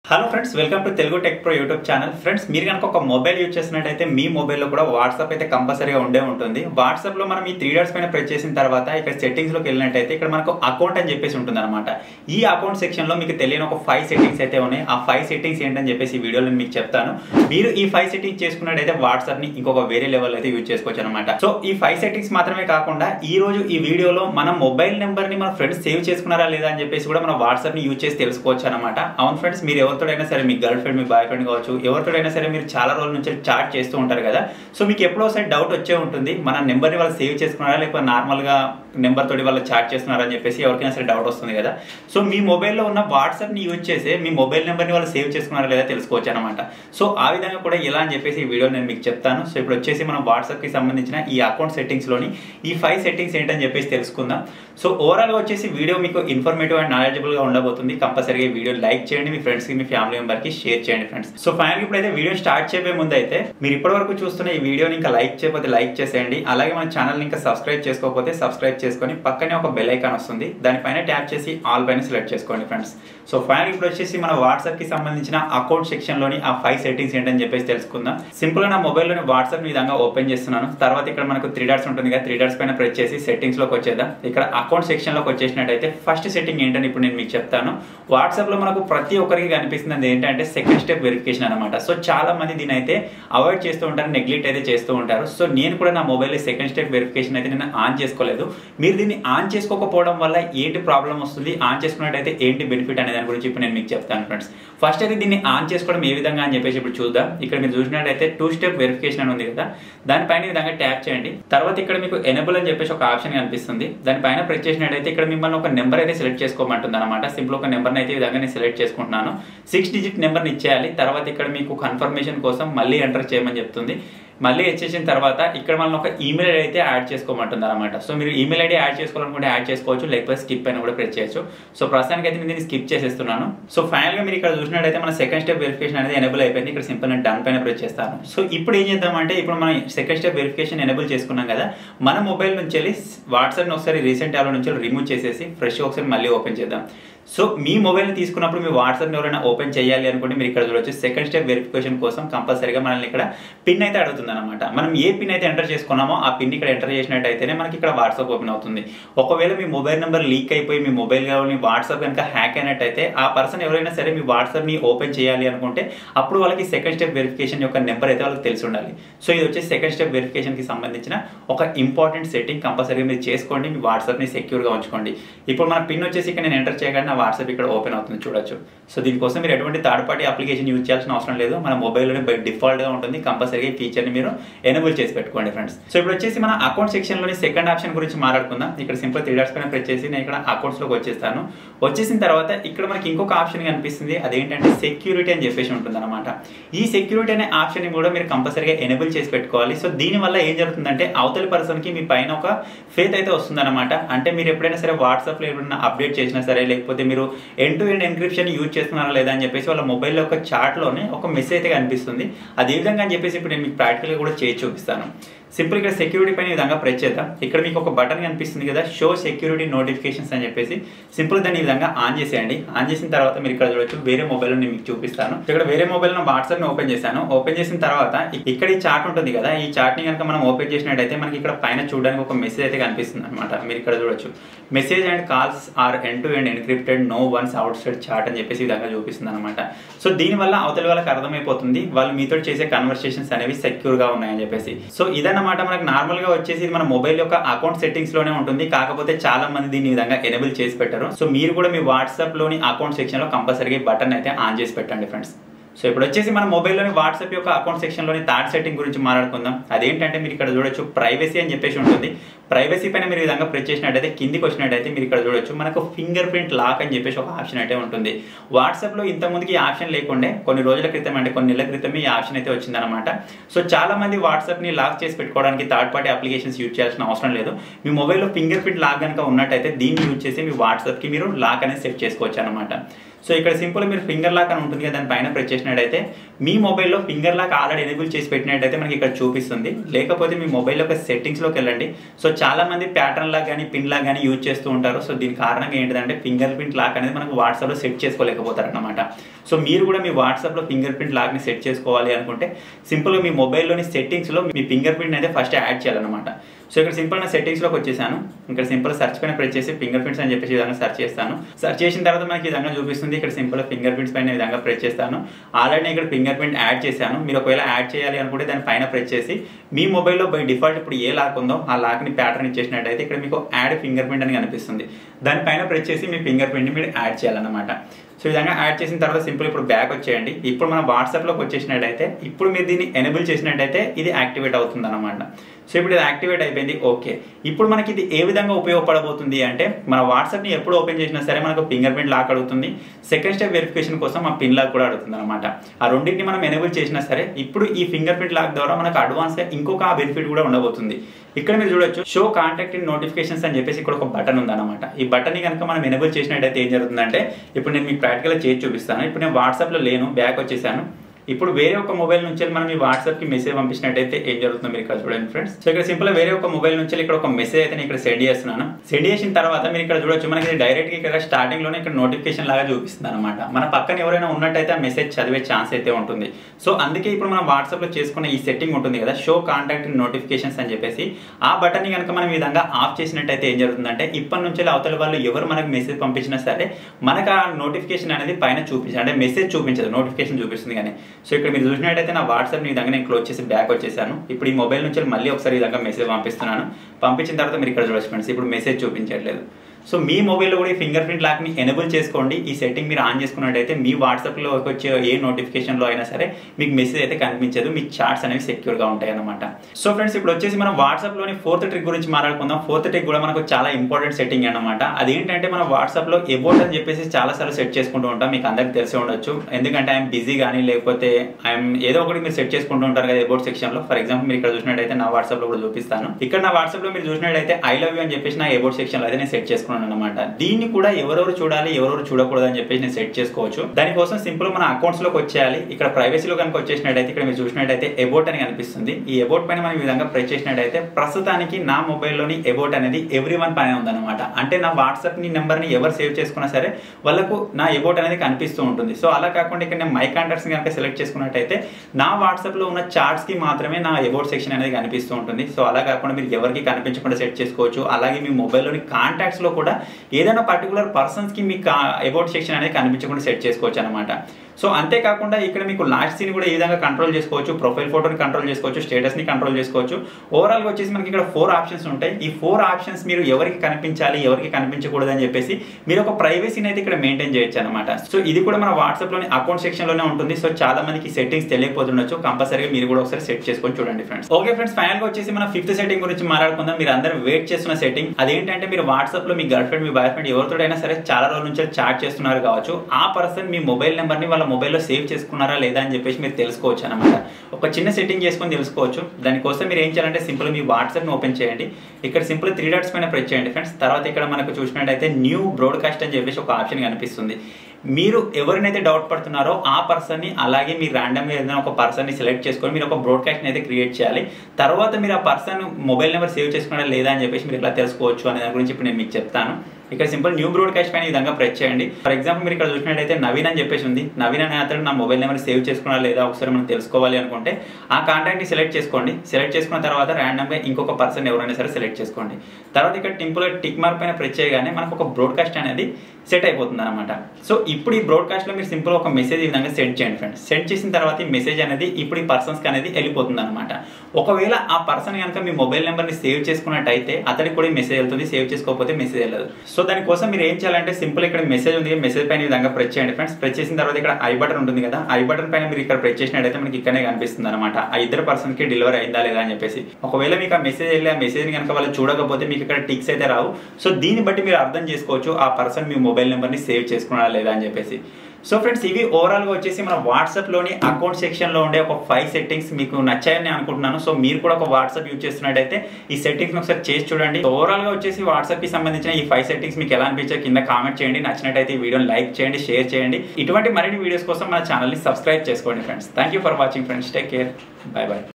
hello friends welcome to Telugu tech pro YouTube channel friends మీరు కనుక ఒక మొబైల్ యూజ్ చేసినట్టయితే మీ మొబైల్లో కూడా వాట్సాప్ అయితే కంపల్సరీగా ఉండే ఉంటుంది వాట్సాప్ లో మనం ఈ త్రీ డాట్స్ పైన ప్రెస్ చేసిన తర్వాత ఇక్కడ సెట్టింగ్స్ లోకి వెళ్ళినట్టయితే ఇక్కడ మనకు అకౌంట్ అని చెప్పేసి ఉంటుంది అనమాట ఈ అకౌంట్ సెక్షన్ లో మీకు తెలియని ఒక ఫైవ్ సెట్టింగ్స్ అయితే ఉన్నాయి ఆ ఫైవ్ సెట్టింగ్స్ ఏంటని చెప్పేసి ఈ వీడియోలో నేను మీకు చెప్తాను మీరు ఈ ఫైవ్ సెట్టింగ్స్ చేసుకున్నట్టయితే వాట్సాప్ ని ఇంకొక వేరే లెవెల్ అయితే యూజ్ చేసుకోవచ్చు అనమాట సో ఈ ఫైవ్ సెట్టింగ్స్ మాత్రమే కాకుండా ఈ రోజు ఈ వీడియోలో మన మొబైల్ నెంబర్ ని మన ఫ్రెండ్స్ సేవ్ చేసుకున్నారా లేదా అని చెప్పేసి కూడా మన వాట్సాప్ ని యూజ్ చేసి తెలుసుకోవచ్చు అనమాట అవును ఫ్రెండ్స్ మీరు ఎవరితోడైనా సరే మీ గర్ల్ ఫ్రెండ్ మీ బాయ్ ఫ్రెండ్ కావచ్చు ఎవరితోడైనా సరే మీరు చాలా రోజుల నుంచి చాట్ చేస్తూ ఉంటారు కదా సో మీకు ఎప్పుడో ఒకసారి డౌట్ వచ్చే ఉంటుంది మన నెంబర్ని వాళ్ళు సేవ్ చేసుకున్నారా లేకపోతే నార్మల్గా నెంబర్ తోటి వాళ్ళు చాట్ చేస్తున్నారా అని చెప్పేసి ఎవరికైనా సరే డౌట్ వస్తుంది కదా సో మీ మొబైల్లో ఉన్న వాట్సాప్ని యూజ్ చేసి మీ మొబైల్ నెంబర్ని వాళ్ళు సేవ్ చేసుకున్నారా లేదా తెలుసుకోవచ్చు అనమాట సో ఆ విధంగా కూడా ఎలా అని చెప్పేసి ఈ వీడియో నేను మీకు చెప్తాను సో ఇప్పుడు వచ్చేసి మనం వాట్సాప్కి సంబంధించిన ఈ అకౌంట్ సెట్టింగ్స్లోని ఈ ఫైవ్ సెట్టింగ్స్ ఏంటని చెప్పేసి తెలుసుకుందాం సో ఓవరాల్గా వచ్చేసి వీడియో మీకు ఇన్ఫర్మేటివ్ అండ్ నాలెడ్జబుల్గా ఉండబోతుంది కంపల్సరీగా ఈ వీడియో లైక్ చేయండి మీ ఫ్రెండ్స్కి మీ ఫ్యామిలీ మెంబర్కి షేర్ చేయండి ఫ్రెండ్స్ సో ఫైనల్ ఇప్పుడైతే వీడియో స్టార్ట్ చేయబోయే ముందు అయితే మీరు ఇప్పటివరకు చూస్తున్న ఈ వీడియోని ఇంకా లైక్ చేయకపోతే లైక్ చేసేయండి అలాగే మన ఛానల్ ఇంకా సబ్స్క్రైబ్ చేసుకోకపోతే సబ్స్క్రైబ్ చేసుకొని పక్కనే ఒక బెల్ ఐకాన్ వస్తుంది దానిపైన ట్యాప్ చేసి ఆల్ పైన సెలెక్ట్ చేసుకోండి ఫ్రెండ్స్ సో ఫైనల్ ఇప్పుడు వచ్చేసి మన వాట్సాప్ కి సంబంధించిన అకౌంట్ సెక్షన్ లోని ఆ ఫైవ్ సెట్టింగ్స్ ఏంటని చెప్పేసి తెలుసుకుందాం సింపుల్ గా నా మొబైల్ లోని వాట్సాప్ విధంగా ఓపెన్ చేస్తున్నాను తర్వాత ఇక్కడ మనకు త్రీ డాట్స్ ఉంటుంది కదా త్రీ డాట్స్ పైన ప్రెస్ చేసి సెట్టింగ్స్ లోకి వచ్చేద్దాం ఇక్కడ అకౌంట్ సెక్షన్ లోకి వచ్చేసినట్టయితే ఫస్ట్ సెట్టింగ్ ఏంటని ఇప్పుడు నేను మీకు చెప్తాను వాట్సాప్ లో మనకు ప్రతి ఒక్కరికి కనిపిస్తుంది అది ఏంటంటే సెకండ్ స్టెప్ వెరిఫికేషన్ అనమాట సో చాలా మంది దీని అయితే అవాయిడ్ చేస్తూ ఉంటారు నెగ్లెక్ట్ అయితే చేస్తూ ఉంటారు సో నేను కూడా నా మొబైల్ సెకండ్ స్టెప్ వెరిఫికేషన్ అయితే నేను ఆన్ చేసుకోలేదు మీరు దీన్ని ఆన్ చేసుకోకపోవడం వల్ల ఏంటి ప్రాబ్లం వస్తుంది ఆన్ చేసుకున్నట్టయితే ఏంటి బెనిఫిట్ అనే దాని గురించి ఇప్పుడు నేను మీకు చెప్తాను ఫ్రెండ్స్ ఫస్ట్ అయితే దీన్ని ఆన్ చేసుకోవడం ఏ విధంగా అని చెప్పేసి ఇప్పుడు చూద్దాం ఇక్కడ మీరు చూసినట్టయితే టూ స్టెప్ వెరిఫికేషన్ అని ఉంది కదా దానిపైన ఈ విధంగా ట్యాప్ చేయండి తర్వాత ఇక్కడ మీకు ఎనబుల్ అని చెప్పేసి ఒక ఆప్షన్ కనిపిస్తుంది దానిపైన ప్రెస్ చేసినట్టయితే ఇక్కడ మిమ్మల్ని ఒక నెంబర్ అయితే సెలెక్ట్ చేసుకోమంటుంది అనమాట సింపుల్ ఒక నెంబర్ని అయితే ఈ విధంగా నేను సెలెక్ట్ చేసుకుంటున్నాను సిక్స్ డిజిట్ నెంబర్ని ఇచ్చేయాలి తర్వాత ఇక్కడ మీకు కన్ఫర్మేషన్ కోసం మళ్ళీ ఎంటర్ చేయమని చెప్తుంది మళ్ళీ వచ్చేసిన తర్వాత ఇక్కడ మనం ఒక ఈమెయిల్ ఐడి అయితే యాడ్ చేసుకోమంటుంది అనమాట సో మీరు ఈమెయిల్ ఐడి యాడ్ చేసుకోవాలనుకుంటే యాడ్ చేసుకోవచ్చు లేకపోతే స్కిప్ అయినా కూడా ప్రెస్ చేయొచ్చు సో ప్రస్తుతానికి అయితే నేను దీన్ని స్కిప్ చేసేస్తున్నాను సో ఫైనల్ గా మీరు ఇక్కడ చూసినట్టయితే మన సెకండ్ స్టెప్ వెరిఫికేషన్ అనేది ఎనేబుల్ అయిపోయింది ఇక్కడ సింపుల్ నేను డన్ పైన ప్రెస్ చేస్తాను సో ఇప్పుడు ఏం చేద్దామంటే ఇప్పుడు మనం సెకండ్ స్టెప్ వెరిఫికేషన్ ఎనేబుల్ చేసుకున్నాం కదా మన మొబైల్ నుంచి వెళ్ళి వాట్సాప్ ఒకసారి రీసెంట్ యాప్ నుంచి రిమూవ్ చేసేసి ఫ్రెష్ ఒకసారి మళ్ళీ ఓపెన్ చేద్దాం సో మీ మొబైల్ తీసుకున్నప్పుడు మీ వాట్సాప్ ఎవరైనా ఓపెన్ చేయాలి అనుకుంటే మీరు ఇక్కడ చూడొచ్చు సెకండ్ స్టెప్ వెరిఫికేషన్ కోసం కంపల్సరీగా మనల్ని ఇక్కడ పిన్ అయితే అడుగుతుంది అనమాట మనం ఏ పిన్ అయితే ఎంటర్ చేసుకున్నామో ఆ పిన్ ఇక్కడ ఎంటర్ చేసినట్టయితేనే మనకి ఇక్కడ వాట్సాప్ ఓపెన్ అవుతుంది ఒకవేళ మీ మొబైల్ నెంబర్ లీక్ అయిపోయి మీ మొబైల్ కానీ వాట్సాప్ కనుక హ్యాక్ అయినట్టయితే ఆ పర్సన్ ఎవరైనా సరే మీ వాట్సాప్ ని ఓపెన్ చేయాలి అనుకుంటే అప్పుడు వాళ్ళకి సెకండ్ స్టెప్ వెరిఫికేషన్ యొక్క నెంబర్ అయితే వాళ్ళకి తెలిసి ఉండాలి సో ఇది వచ్చేసి సెకండ్ స్టెప్ వెరిఫికేషన్ కి సంబంధించిన ఒక ఇంపార్టెంట్ సెట్టింగ్ కంపల్సరీగా మీరు చేసుకోండి మీ వాట్సాప్ ని సెక్యూర్ గా ఉంచుకోండి ఇప్పుడు మన పిన్ వచ్చేసి ఇక్కడ నేను ఎంటర్ చేయగానే నా వాట్సాప్ ఇక్కడ ఓపెన్ అవుతుంది చూడొచ్చు సో దీనికోసం మీరు ఎటువంటి థర్డ్ పార్టీ అప్లికేషన్ యూజ్ చేయాల్సిన అవసరం లేదు మన మొబైల్లోనే బై డిఫాల్ట్ గా ఉంటుంది కంపల్సరీగా ఈ ఫీచర్ ని మీరు ఎనేబుల్ చేసి పెట్టుకోండి ఫ్రెండ్స్ సో ఇప్పుడు వచ్చేసి మన అకౌంట్ సెక్షన్ లోని సెకండ్ ఆప్షన్ గురించి మాట్లాడుకుందాం ఇక్కడ సింపుల్ త్రీ డాట్స్ పైన ప్రెస్ చేసి నేను ఇక్కడ అకౌంట్స్ లోకి వచ్చేస్తాను వచ్చేసిన తర్వాత ఇక్కడ మనకి ఇంకొక ఆప్షన్ కనిపిస్తుంది అదేంటంటే సెక్యూరిటీ అని చెప్పేసి ఉంటుంది అనమాట ఈ సెక్యూరిటీ అనే ఆప్షన్ ని కూడా మీరు కంపల్సరీగా ఎనేబుల్ చేసి పెట్టుకోవాలి సో దీని వల్ల ఏం జరుగుతుందంటే అవతలి పర్సన్ కి మీ పైన ఒక ఫేత్ అయితే వస్తుందన్నమాట అంటే మీరు ఎప్పుడైనా సరే వాట్సాప్ లో ఏమైనా అప్డేట్ చేసినా సరే లేకపోతే మీరు end to end encryption use చేస్తున్నారా లేదా అని చెప్పేసి వాళ్ళ మొబైల్లో ఒక చాట్లోనే ఒక మెసేజ్ అయితే కనిపిస్తుంది అది ఏ విధంగా అని చెప్పేసి ఇప్పుడు నేను మీకు ప్రాక్టికల్గా కూడా చేసి చూపిస్తాను సింపుల్ ఇక్కడ సెక్యూరిటీ పైన ఈ విధంగా ప్రెస్ చేద్దాం ఇక్కడ మీకు ఒక బటన్ కనిపిస్తుంది కదా షో సెక్యూరిటీ నోటిఫికేషన్స్ అని చెప్పేసి సింపుల్ దాన్ని ఈ విధంగా ఆన్ చేసేయండి ఆన్ చేసిన తర్వాత మీరు ఇక్కడ చూడొచ్చు వేరే మొబైల్ నేను మీకు చూపిస్తాను ఇక్కడ వేరే మొబైల్ వాట్సాప్ ని ఓపెన్ చేశాను ఓపెన్ చేసిన తర్వాత ఇక్కడ ఈ చాట్ ఉంటుంది కదా ఈ చాట్ ని కనుక మనం ఓపెన్ చేసినట్టయితే మనకి ఇక్కడ పైన చూడడానికి ఒక మెసేజ్ అయితే కనిపిస్తుంది అనమాట మీరు ఇక్కడ చూడొచ్చు message and calls are end to end encrypted no ones outside chat అని చెప్పేసి ఈ విధంగా చూపిస్తుంది అనమాట సో దీని వల్ల అవతలి వాళ్ళకి అర్థమైపోతుంది వాళ్ళు మీతో చేసే కన్వర్సేషన్స్ అనేవి సెక్యూర్ గా ఉన్నాయని చెప్పేసి సో ఇదన్నమాట మనకు నార్మల్ గా వచ్చేసి మన మొబైల్ యొక్క అకౌంట్ సెట్టింగ్స్ లోనే ఉంటుంది కాకపోతే చాలా మంది దీన్ని ఈ విధంగా ఎనేబుల్ చేసి పెట్టారు సో మీరు కూడా మీ వాట్సాప్ లోని అకౌంట్ సెక్షన్ లో కంపల్సరీగా బటన్ అయితే ఆన్ చేసి పెట్టండి ఫ్రెండ్స్ సో ఇప్పుడు వచ్చేసి మన మొబైల్లోని వాట్సాప్ యొక్క అకౌంట్ సెక్షన్లోని థర్డ్ సెట్టింగ్ గురించి మాట్లాడుకుందాం అదేంటంటే మీరు ఇక్కడ చూడొచ్చు ప్రైవసీ అని చెప్పేసి ఉంటుంది ప్రైవసీ పైన మీరు ఈ విధంగా ప్రెస్ చేసినట్టయితే కిందికి వచ్చినట్టయితే మీరు ఇక్కడ చూడొచ్చు మనకు ఫింగర్ ప్రింట్ లాక్ అని చెప్పేసి ఒక ఆప్షన్ అయితే ఉంటుంది వాట్సాప్లో ఇంత ముందుకి ఈ ఆప్షన్ లేకుండే కొన్ని రోజుల క్రితం అంటే కొన్ని నెలల క్రితమే ఈ ఆప్షన్ అయితే వచ్చిందనమాట సో చాలా మంది వాట్సాప్ని లాక్ చేసి పెట్టుకోవడానికి థర్డ్ పార్టీ అప్లికేషన్స్ యూజ్ చేయాల్సిన అవసరం లేదు మీ మొబైల్లో ఫింగర్ ప్రింట్ లాక్ కనుక ఉన్నట్టయితే దీన్ని యూజ్ చేసి మీ వాట్సాప్కి మీరు లాక్ అనేది సెట్ చేసుకోవచ్చు అనమాట సో ఇక్కడ సింపుల్ మీరు ఫింగర్ లాక్ అని ఉంటుంది కదా దాని పైన ప్రెస్ చేసినట్టయితే మీ మొబైల్లో ఫింగర్ లాక్ ఆల్రెడీ ఎనేబుల్ చేసి పెట్టినట్టయితే మనకి ఇక్కడ చూపిస్తుంది లేకపోతే మీ మొబైల్ యొక్క సెట్టింగ్స్లోకి వెళ్ళండి సో చాలా మంది ప్యాటర్న్ లాగా కానీ పిన్ లాగా కానీ యూజ్ చేస్తూ ఉంటారు సో దీని కారణంగా ఏంటిదంటే ఫింగర్ ప్రింట్ లాక్ అనేది మనకు వాట్సాప్లో సెట్ చేసుకోలేకపోతారు అనమాట సో మీరు కూడా మీ వాట్సాప్లో ఫింగర్ ప్రింట్ లాగ్ని సెట్ చేసుకోవాలి అనుకుంటే సింపుల్గా మీ మొబైల్లోని సెట్టింగ్స్లో మీ ఫింగర్ ప్రింట్ అయితే ఫస్ట్ యాడ్ చేయాలన్నమాట సో ఇక్కడ సింపుల్ నా సెట్టింగ్స్లోకి వచ్చేసాను ఇక్కడ సింపుల్ సెర్చ్ పైన ప్రెస్ చేసి ఫింగర్ ప్రింట్స్ అని చెప్పేసి ఈ విధంగా సెర్చ్ చేస్తాను సెర్చ్ చేసిన తర్వాత మనకి ఈ విధంగా చూపిస్తుంది ఇక్కడ సింపుల్ ఫింగర్ ప్రింట్స్ పైన ఈ విధంగా ప్రెస్ చేస్తాను ఆల్రెడీ ఇక్కడ ఫింగర్ ప్రింట్ యాడ్ చేశాను మీరు ఒకవేళ యాడ్ చేయాలి అనుకుంటే దాని పైన ప్రెస్ చేసి మీ మొబైల్లో బై డిఫాల్ట్ ఇప్పుడు ఏ లాక్ ఉందో ఆ లాక్ని ప్యాటర్న్ ఇచ్చేసినట్టయితే ఇక్కడ మీకు యాడ్ ఫింగర్ ప్రింట్ అని కనిపిస్తుంది దానిపైన ప్రెస్ చేసి మీ ఫింగర్ ప్రింట్ని మీరు యాడ్ చేయాలన్నమాట సో ఈ విధంగా యాడ్ చేసిన తర్వాత సింపుల్ ఇప్పుడు బ్యాక్ వచ్చేయండి ఇప్పుడు మన వాట్సాప్లోకి వచ్చేసినట్టయితే ఇప్పుడు మీరు దీన్ని ఎనేబుల్ చేసినట్టయితే ఇది యాక్టివేట్ అవుతుంది అనమాట సో ఇప్పుడు ఇది యాక్టివేట్ అయిపోయింది ఓకే ఇప్పుడు మనకి ఇది ఏ విధంగా ఉపయోగపడబోతుంది అంటే మన వాట్సాప్ని ఎప్పుడు ఓపెన్ చేసినా సరే మనకు ఫింగర్ ప్రింట్ లాక్ అడుగుతుంది సెకండ్ స్టెప్ వెరిఫికేషన్ కోసం మా పిన్ లాక్ కూడా అడుగుతుంది అనమాట ఆ రెండింటిని మనం ఎనేబుల్ చేసినా సరే ఇప్పుడు ఈ ఫింగర్ ప్రింట్ లాక్ ద్వారా మనకు అడ్వాన్స్గా ఇంకొక బెనిఫిట్ కూడా ఉండబోతుంది ఇక్కడ మీరు చూడొచ్చు షో కాంటాక్ట్ ఇన్ నోటిఫికేషన్స్ అని చెప్పేసి ఇక్కడ ఒక బటన్ ఉందన్నమాట ఈ బటన్ కనుక మనం ఎనేబుల్ చేసినట్టయితే ఏం జరుగుతుందంటే ఇప్పుడు నేను మీకు ప్రాక్టికల్గా చేసి చూపిస్తాను ఇప్పుడు నేను వాట్సాప్లో లేను బ్యాక్ వచ్చేసాను ఇప్పుడు వేరే ఒక మొబైల్ నుంచి మనం ఈ వాట్సాప్ కి మెసేజ్ పంపించినట్టయితే ఏం జరుగుతుందో మీరు ఇక్కడ చూడండి ఫ్రెండ్స్ సో ఇక్కడ సింపుల్ వేరే ఒక మొబైల్ నుంచి ఇక్కడ ఒక మెసేజ్ అయితే నేను ఇక్కడ సెండ్ చేస్తున్నాను సెండ్ చేసిన తర్వాత మీరు ఇక్కడ చూడొచ్చు మనకి డైరెక్ట్ గా ఇక్కడ స్టార్టింగ్ లోనే ఇక్కడ నోటిఫికేషన్ లాగా చూపిస్తుంది అనమాట మన పక్కన ఎవరైనా ఉన్నట్టయితే ఆ మెసేజ్ చదివే ఛాన్స్ అయితే ఉంటుంది సో అందుకే ఇప్పుడు మనం వాట్సాప్ లో చేసుకున్న ఈ సెట్టింగ్ ఉంటుంది కదా షో కాంటాక్ట్ నోటిఫికేషన్స్ అని చెప్పేసి ఆ బటన్ ని కనుక మనం ఈ విధంగా ఆఫ్ చేసినట్టయితే ఏం జరుగుతుందంటే ఇప్పటి నుంచి అవతల వాళ్ళు ఎవరు మనకు మెసేజ్ పంపించినా సరే మనకు ఆ నోటిఫికేషన్ అనేది పైన చూపించాలి అంటే మెసేజ్ చూపించదు నోటిఫికేషన్ చూపిస్తుంది కానీ సో ఇక్కడ మీరు చూసినట్టయితే నా వాట్సాప్ ఈ విధంగా నేను క్లోజ్ చేసి బ్యాక్ వచ్చేసాను ఇప్పుడు ఈ మొబైల్ నుంచి మళ్ళీ ఒకసారి ఈ విధంగా మెసేజ్ పంపిస్తున్నాను పంపించిన తర్వాత మీరు ఇక్కడ చూడొచ్చు ఫ్రెండ్స్ ఇప్పుడు మెసేజ్ చూపించట్లేదు సో మీ మొబైల్లో కూడా ఈ ఫింగర్ ప్రింట్ లాక్ని ఎనేబుల్ చేసుకోండి ఈ సెట్టింగ్ మీరు ఆన్ చేసుకున్నట్టయితే మీ వాట్సాప్లో వచ్చే ఏ నోటిఫికేషన్లో అయినా సరే మీకు మెసేజ్ అయితే కనిపించదు మీ చార్ట్స్ అనేవి సెక్యూర్గా ఉంటాయి అనమాట సో ఫ్రెండ్స్ ఇప్పుడు వచ్చేసి మనం వాట్సాప్లోని ఫోర్త్ ట్రిక్ గురించి మాట్లాడుకుందాం ఫోర్త్ ట్రిక్ కూడా మనకు చాలా ఇంపార్టెంట్ సెట్టింగ్ అనమాట అదేంటంటే మనం వాట్సాప్లో ఎబోట్ అని చెప్పేసి చాలా సార్లు సెట్ చేసుకుంటూ ఉంటాం మీకు అందరికి తెలిసి ఉండొచ్చు ఎందుకంటే ఐఎమ్ బిజీ కానీ లేకపోతే ఐఎమ్ ఏదో ఒకటి మీరు సెట్ చేసుకుంటూ ఉంటారు కదా ఎబోట్ సెక్షన్లో ఫర్ ఎగ్జాంపుల్ మీరు ఇక్కడ చూసినట్టయితే నా వాట్సాప్లో కూడా చూపిస్తాను ఇక్కడ నా వాట్సాప్లో మీరు చూసినట్టయితే ఐ లవ్ యూ అని చెప్పేసి నా ఎబోట్ సెక్షన్లో అయితే నేను సెట్ చేసుకున్నాను అనమాట దీన్ని కూడా ఎవరెవరు చూడాలి ఎవరెవరు చూడకూడదు అని చెప్పేసి నేను సెట్ చేసుకోవచ్చు దానికోసం సింపుల్ మన అకౌంట్స్ లోకి వచ్చేయాలి ఇక్కడ ప్రైవసీలో కనుక వచ్చేసినట్టయితే ఇక్కడ మీరు చూసినట్టయితే ఎబోట్ అని కనిపిస్తుంది ఈ ఎబోట్ పైన మనం ఈ విధంగా ప్రెస్ చేసినట్టయితే ప్రస్తుతానికి నా మొబైల్లోని ఎబోట్ అనేది ఎవ్రీ వన్ పైన ఉందన్నమాట అంటే నా వాట్సాప్ ని నెంబర్ ని ఎవరు సేవ్ చేసుకున్నా సరే వాళ్ళకు నా ఎబోట్ అనేది కనిపిస్తూ ఉంటుంది సో అలా కాకుండా ఇక్కడ నేను మై కాంటాక్ట్స్ కనుక సెలెక్ట్ చేసుకున్నట్టయితే నా వాట్సాప్ లో ఉన్న చార్ట్స్ కి మాత్రమే నా ఎబోట్ సెక్షన్ అనేది కనిపిస్తూ ఉంటుంది సో అలా కాకుండా మీరు ఎవరికి కనిపించకుండా సెట్ చేసుకోవచ్చు అలాగే మీ మొబైల్లోని కాంటాక్ట్స్ లో కూడా ఏదైనా పర్టికులర్ పర్సన్స్ కి మీకు అబౌట్ సెక్షన్ అనేది కనిపించకుండా సెట్ చేసుకోవచ్చు అనమాట సో అంతేకాకుండా ఇక్కడ మీకు లాస్ట్ సీన్ కూడా ఏ విధంగా కంట్రోల్ చేసుకోవచ్చు ప్రొఫైల్ ఫోటోని కంట్రోల్ చేసుకోవచ్చు స్టేటస్ ని కంట్రోల్ చేసుకోవచ్చు ఓవరాల్ గా వచ్చేసి మనకి ఇక్కడ ఫోర్ ఆప్షన్స్ ఉంటాయి ఈ ఫోర్ ఆప్షన్స్ మీరు ఎవరికి కనిపించాలి ఎవరికి కనిపించకూడదు అని చెప్పేసి మీరు ఒక ప్రైవసీని అయితే ఇక్కడ మెయింటైన్ చేయొచ్చు అనమాట సో ఇది కూడా మన వాట్సాప్ లోని అకౌంట్ సెక్షన్ లోనే ఉంటుంది సో చాలా మందికి సెట్టింగ్స్ తెలియకపోతుండొచ్చు కంపల్సరీగా మీరు కూడా ఒకసారి సెట్ చేసుకొని చూడండి ఫ్రెండ్స్ ఓకే ఫ్రెండ్స్ ఫైనల్ గా వచ్చేసి మన ఫిఫ్త్ సెట్టింగ్ గురించి మాట్లాడుకుందాం మీరు అందరూ వెయిట్ చేస్తున్న సెట్టింగ్ అదేంటంటే మీరు వాట్సాప్ లో మీ గర్ల్ ఫ్రెండ్ మీ బాయ్ ఫ్రెండ్ ఎవరితోడైనా సరే చాలా రోజుల నుంచి చాట్ చేస్తున్నారు కావచ్చు ఆ పర్సన్ మీ మొబైల్ నెంబర్ ని వాళ్ళ మొబైల్లో సేవ్ చేసుకున్నారా లేదా అని చెప్పేసి మీరు తెలుసుకోవచ్చు అనమాట ఒక చిన్న సెట్టింగ్ చేసుకొని తెలుసుకోవచ్చు దానికోసం మీరు ఏం చేయాలంటే సింపుల్ మీ వాట్సాప్ ని ఓపెన్ చేయండి ఇక్కడ సింపుల్ త్రీ డాట్స్ పైన ప్రెస్ చేయండి ఫ్రెండ్స్ తర్వాత ఇక్కడ మనకు చూసినట్టయితే న్యూ బ్రాడ్కాస్ట్ అని చెప్పేసి ఒక ఆప్షన్ కనిపిస్తుంది మీరు ఎవరినైతే డౌట్ పడుతున్నారో ఆ పర్సన్ ని అలాగే మీరు ర్యాండమ్ గా ఏదైనా ఒక పర్సన్ ని సెలెక్ట్ చేసుకొని మీరు ఒక బ్రాడ్కాస్ట్ అయితే క్రియేట్ చేయాలి తర్వాత మీరు ఆ పర్సన్ మొబైల్ నెంబర్ సేవ్ చేసుకున్నారా లేదా అని చెప్పేసి మీరు ఇట్లా తెలుసుకోవచ్చు అనే దాని గురించి ఇప్పుడు నేను మీకు చెప్తాను ఇక్కడ సింపుల్ న్యూ బ్రాడ్కాస్ట్ పైన ఈ విధంగా ప్రెస్ చేయండి ఫర్ ఎగ్జాంపుల్ మీరు ఇక్కడ చూసినట్టయితే నవీన్ అని చెప్పేసి ఉంది నవీన్ అనే అతను నా మొబైల్ నెంబర్ సేవ్ చేసుకున్నా లేదా ఒకసారి మనం తెలుసుకోవాలి అనుకుంటే ఆ కాంటాక్ట్ ని సెలెక్ట్ చేసుకోండి సెలెక్ట్ చేసుకున్న తర్వాత ర్యాండమ్ గా ఇంకొక పర్సన్ ఎవరైనా సరే సెలెక్ట్ చేసుకోండి తర్వాత ఇక్కడ టింపుల్ టిక్ మార్క్ పైన ప్రెస్ చేయగానే మనకు ఒక బ్రాడ్కాస్ట్ అనేది సెట్ అయిపోతుంది అనమాట సో ఇప్పుడు ఈ బ్రాడ్కాస్ట్ లో మీరు సింపుల్ ఒక మెసేజ్ ఈ విధంగా సెండ్ చేయండి ఫ్రెండ్స్ సెండ్ చేసిన తర్వాత ఈ మెసేజ్ అనేది ఇప్పుడు ఈ పర్సన్స్ కి అనేది వెళ్ళిపోతుంది అనమాట ఒకవేళ ఆ పర్సన్ కనుక మీ మొబైల్ నెంబర్ ని సేవ్ చేసుకున్నట్టయితే అతనికి కూడా మెసేజ్ వెళ్తుంది సేవ్ చేసుకోకపోతే మెసేజ్ వెళ్ళదు సో దానికోసం మీరు ఏం చేయాలంటే సింపుల్ ఇక్కడ మెసేజ్ ఉంది మెసేజ్ పైన ఈ విధంగా ప్రెస్ చేయండి ఫ్రెండ్స్ ప్రెస్ చేసిన తర్వాత ఇక్కడ ఐ బటన్ ఉంటుంది కదా ఐ బటన్ పైన మీరు ఇక్కడ ప్రెస్ చేసినట్టయితే మనకి ఇక్కడనే కనిపిస్తుంది అనమాట ఆ ఇద్దరు పర్సన్ కి డెలివరీ అయిందా లేదా అని చెప్పేసి ఒకవేళ మీకు ఆ మెసేజ్ వెళ్ళి ఆ మెసేజ్ కనుక వాళ్ళు చూడకపోతే మీకు ఇక్కడ టిక్స్ అయితే రావు సో దీన్ని బట్టి మీరు అర్థం చేసుకోవచ్చు ఆ పర్సన్ మీ మొబైల్ నెంబర్ ని సేవ్ చేసుకున్నారా లేదా అని చెప్పేసి సో ఫ్రెండ్స్ ఇవి ఓవరాల్ గా వచ్చేసి మన వాట్సాప్ లోని అకౌంట్ సెక్షన్ లో ఉండే ఒక ఫైవ్ సెట్టింగ్స్ మీకు నచ్చాయని అనుకుంటున్నాను సో మీరు కూడా ఒక వాట్సాప్ యూజ్ చేస్తున్నట్టయితే ఈ సెట్టింగ్స్ ఒకసారి చేసి చూడండి ఓవరాల్ గా వచ్చేసి వాట్సాప్ కి సంబంధించిన ఈ ఫైవ్ సెట్టింగ్స్ మీకు ఎలా అనిపించే కింద కామెంట్ చేయండి నచ్చినట్టయితే ఈ వీడియోని లైక్ చేయండి షేర్ చేయండి ఇటువంటి మరిన్ని వీడియోస్ కోసం మన ఛానల్ ని సబ్స్క్రైబ్ చేసుకోండి friends thank you for watching friends take care bye by